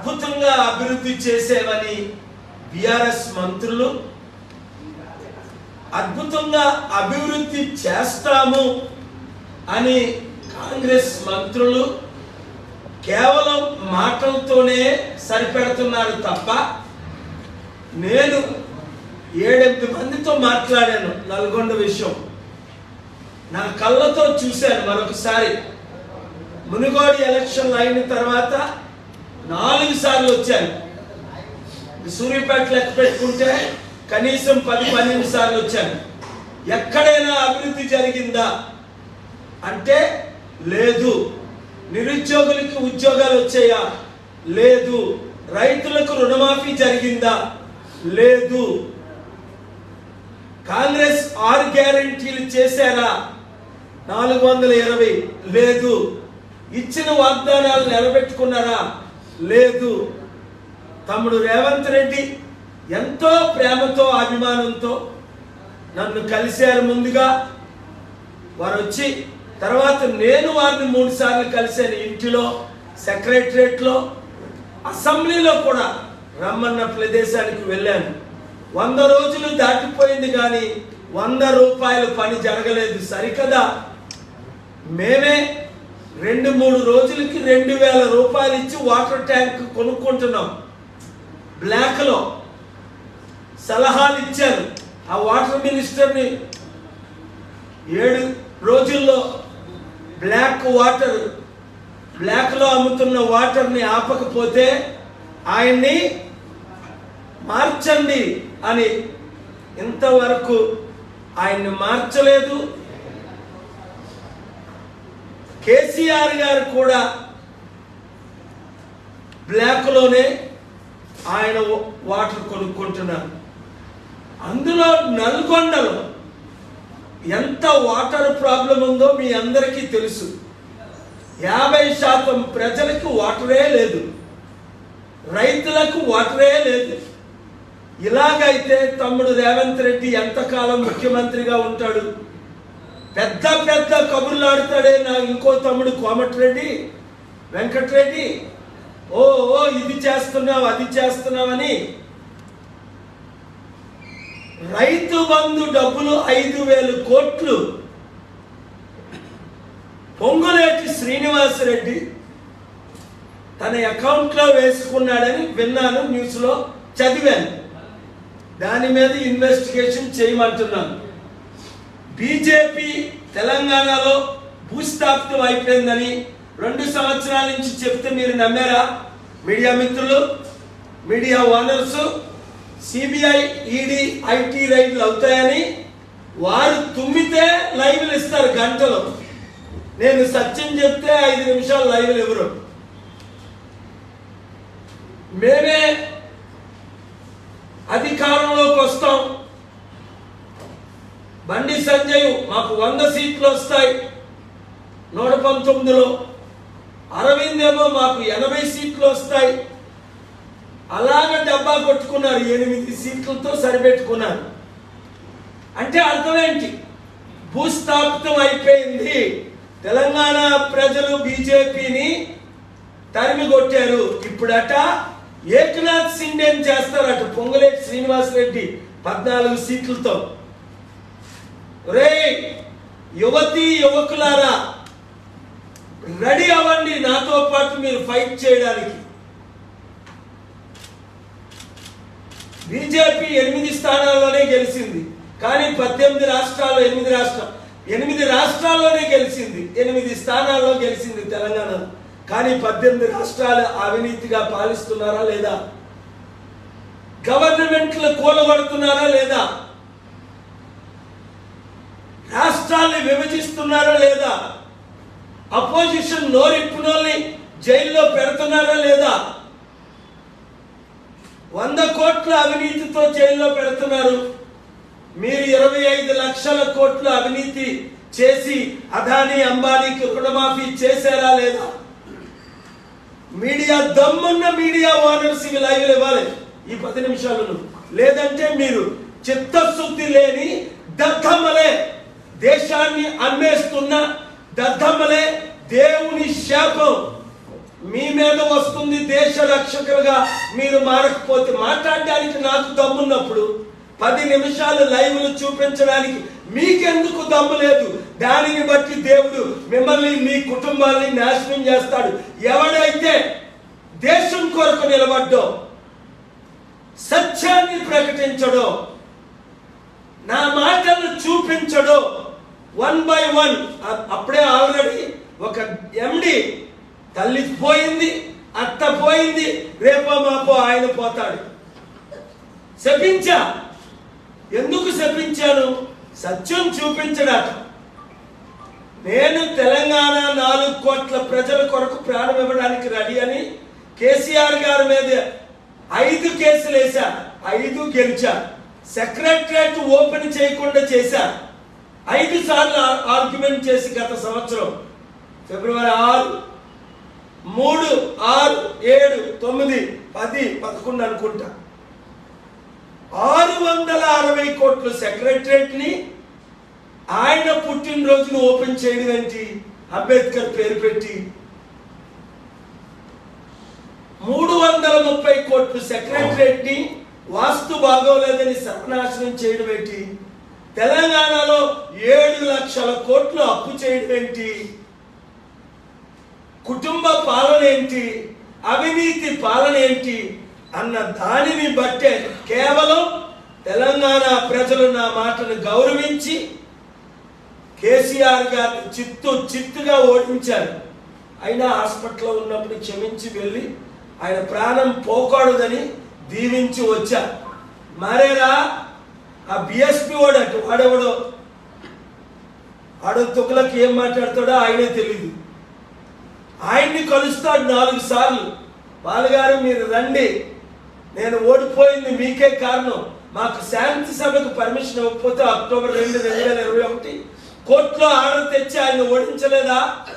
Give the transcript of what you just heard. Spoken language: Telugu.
అద్భుతంగా అభివృద్ధి చేసేవని బిఆర్ఎస్ మంత్రులు అద్భుతంగా అభివృద్ధి చేస్తాము అని కాంగ్రెస్ మంత్రులు కేవలం మాటలతోనే సరిపెడుతున్నారు తప్ప నేను ఏడెనిమిది మందితో మాట్లాడాను నల్గొండ విషయం నా కళ్ళతో చూశాను మరొకసారి మునుగోడు ఎలక్షన్లు అయిన తర్వాత నాలుగు సార్లు వచ్చాను సూర్యాపేట లెక్క పెట్టుకుంటే కనీసం పది పన్నెండు సార్లు వచ్చాను ఎక్కడైనా అభివృద్ధి జరిగిందా అంటే లేదు నిరుద్యోగులకి ఉద్యోగాలు వచ్చాయా లేదు రైతులకు రుణమాఫీ జరిగిందా లేదు కాంగ్రెస్ ఆరు గ్యారంటీలు చేశారా నాలుగు వందల ఇరవై లేదు ఇచ్చిన వాగ్దానాలు నిలబెట్టుకున్నారా లేదు తమ్ముడు రేవంత్ రెడ్డి ఎంతో ప్రేమతో అభిమానంతో నన్ను కలిశారు ముందుగా వారు వచ్చి తర్వాత నేను వారిని మూడు సార్లు కలిశాను ఇంటిలో సెక్రటరియట్లో అసెంబ్లీలో కూడా రమ్మన్న ప్రదేశానికి వెళ్ళాను వంద రోజులు దాటిపోయింది కానీ వంద రూపాయల పని జరగలేదు సరికదా మేమే రెండు మూడు రోజులకి రెండు వేల రూపాయలు ఇచ్చి వాటర్ ట్యాంక్ కొనుక్కుంటున్నాం బ్లాక్లో సలహాలు ఇచ్చాను ఆ వాటర్ మినిస్టర్ని ఏడు రోజుల్లో బ్లాక్ వాటర్ బ్లాక్లో అమ్ముతున్న వాటర్ని ఆపకపోతే ఆయన్ని మార్చండి అని ఇంతవరకు ఆయన్ని మార్చలేదు కేసీఆర్ గారు కూడా బ్లాక్లోనే ఆయన వాటర్ కొనుక్కుంటున్నారు అందులో నల్గొండలో ఎంత వాటర్ ప్రాబ్లం ఉందో మీ అందరికీ తెలుసు యాభై శాతం ప్రజలకు వాటరే లేదు రైతులకు వాటరే లేదు ఇలాగైతే తమ్ముడు రేవంత్ రెడ్డి ఎంతకాలం ముఖ్యమంత్రిగా ఉంటాడు పెద్ద పెద్ద కబుర్లు ఆడుతాడే నా ఇంకో తమ్ముడు కోమటిరెడ్డి వెంకటరెడ్డి ఓ ఓ ఇది చేస్తున్నావు అది చేస్తున్నావని రైతు బంధు డబ్బులు ఐదు వేలు కోట్లు పొంగులేటి శ్రీనివాసరెడ్డి తన అకౌంట్లో వేసుకున్నాడని విన్నాను న్యూస్లో చదివాను దాని మీద ఇన్వెస్టిగేషన్ చేయమంటున్నాను బీజేపీ తెలంగాణలో భూస్థాపితం అయిపోయిందని రెండు సంవత్సరాల నుంచి చెప్తే మీరు నమ్మారా మీడియా మిత్రులు media owners CBI ED IT రైడ్లు అవుతాయని వారు తుమ్మితే లైవ్లు ఇస్తారు గంటలో నేను సత్యం చెప్తే ఐదు నిమిషాలు లైవ్లు ఎవరు మేమే అధికారంలోకి వస్తాం బండి సంజయ్ మాకు వంద సీట్లు వస్తాయి నూట పంతొమ్మిదిలో అరవింద్ ఏమో మాకు ఎనభై సీట్లు వస్తాయి అలాగ డబ్బా కొట్టుకున్నారు ఎనిమిది సీట్లతో సరిపెట్టుకున్నారు అంటే అర్థం ఏంటి భూస్థాపితం అయిపోయింది తెలంగాణ ప్రజలు బీజేపీని తరిమి కొట్టారు ఇప్పుడట ఏకనాథ్ సిండేని చేస్తారట పొంగులేటి శ్రీనివాస్ రెడ్డి పద్నాలుగు సీట్లతో రే యువతి యువకులారా రెడీ అవ్వండి నాతో పాటు మీరు ఫైట్ చేయడానికి బీజేపీ ఎనిమిది స్థానాల్లోనే గెలిచింది కానీ పద్దెనిమిది రాష్ట్రాల్లో ఎనిమిది రాష్ట్రాలు ఎనిమిది రాష్ట్రాల్లోనే గెలిచింది ఎనిమిది స్థానాల్లో గెలిచింది తెలంగాణ కానీ పద్దెనిమిది రాష్ట్రాలు అవినీతిగా పాలిస్తున్నారా లేదా గవర్నమెంట్లు కూలగొడుతున్నారా లేదా రాష్ట్రాల్ని విభజిస్తున్నారా లేదా అపోజిషన్ నోరిప్పునోల్ని జైల్లో పెడుతున్నారా లేదా వంద కోట్ల అవినీతితో జైల్లో పెడుతున్నారు మీరు ఇరవై ఐదు లక్షల కోట్ల అవినీతి చేసి అదానీ అంబానీకి రుణమాఫీ చేశారా లేదా మీడియా దమ్మున్న మీడియా ఓనర్స్ ఇవి లైవ్లు ఇవ్వాలి ఈ పది నిమిషాలను లేదంటే మీరు చిత్తశుద్ధి లేని దద్దమ్మలే దేశాన్ని అమ్మేస్తున్న దద్దమ్మలే దేవుని శాపం మీ మీద వస్తుంది దేశ రక్షకులుగా మీరు మారకపోతే మాట్లాడడానికి నాకు దమ్మున్నప్పుడు పది నిమిషాలు లైవ్లు చూపించడానికి మీకెందుకు దమ్ము లేదు దానిని బట్టి దేవుడు మిమ్మల్ని మీ కుటుంబాన్ని నాశనం చేస్తాడు ఎవడైతే దేశం కొరకు నిలబడ్డో సత్యాన్ని ప్రకటించడో నా మాటలను చూపించడో వన్ బై వన్ అప్పుడే ఆల్రెడీ ఒక ఎండి తల్లి పోయింది అత్త పోయింది రేపో మాపో ఆయన పోతాడు శపించా ఎందుకు శపించాను సత్యం చూపించడాట నేను తెలంగాణ నాలుగు కోట్ల ప్రజల కొరకు ప్రాణం ఇవ్వడానికి రెడీ అని కేసీఆర్ గారి మీద ఐదు కేసులు వేశా ఐదు గెలిచా సెక్రటరేట్ ఓపెన్ చేయకుండా చేశా ఐదు సార్లు ఆర్గ్యుమెంట్ చేసి గత సంవత్సరం ఫిబ్రవరి ఆరు మూడు ఆరు ఏడు తొమ్మిది పది పదకొండు అనుకుంటా ఆరు వందల అరవై కోట్ల సెక్రటరేట్ ని ఆయన పుట్టినరోజును ఓపెన్ చేయడం ఏంటి అంబేద్కర్ పేరు పెట్టి మూడు వందల ముప్పై కోట్లు సెక్రటరేట్ ని వాస్తు బాగోలేదని సర్వనాశనం చేయడం ఏంటి తెలంగాణలో ఏడు లక్షల కోట్లు అప్పు చేయడం ఏంటి కుటుంబ పాలన ఏంటి అవినీతి పాలన ఏంటి అన్న దానిని బట్టే కేవలం తెలంగాణ ప్రజలు నా మాటను గౌరవించి కేసీఆర్ గారిని చిత్తు చిత్తుగా ఓడించారు అయినా హాస్పిటల్లో ఉన్నప్పుడు క్షమించి వెళ్ళి ఆయన ప్రాణం పోకూడదని దీవించి వచ్చా మరేరా ఆ బిఎస్పి వాడు అటు వాడెవడో ఆడు తుకులకు ఏం మాట్లాడతాడో ఆయనే తెలియదు ఆయన్ని కలుస్తాడు నాలుగు సార్లు బాలుగారు మీరు రండి నేను ఓడిపోయింది మీకే కారణం మాకు శాంతి సభకు పర్మిషన్ ఇవ్వకపోతే అక్టోబర్ రెండు రెండు వేల ఇరవై ఒకటి కోర్టులో ఆర్డర్ తెచ్చి ఆయన ఓడించలేదా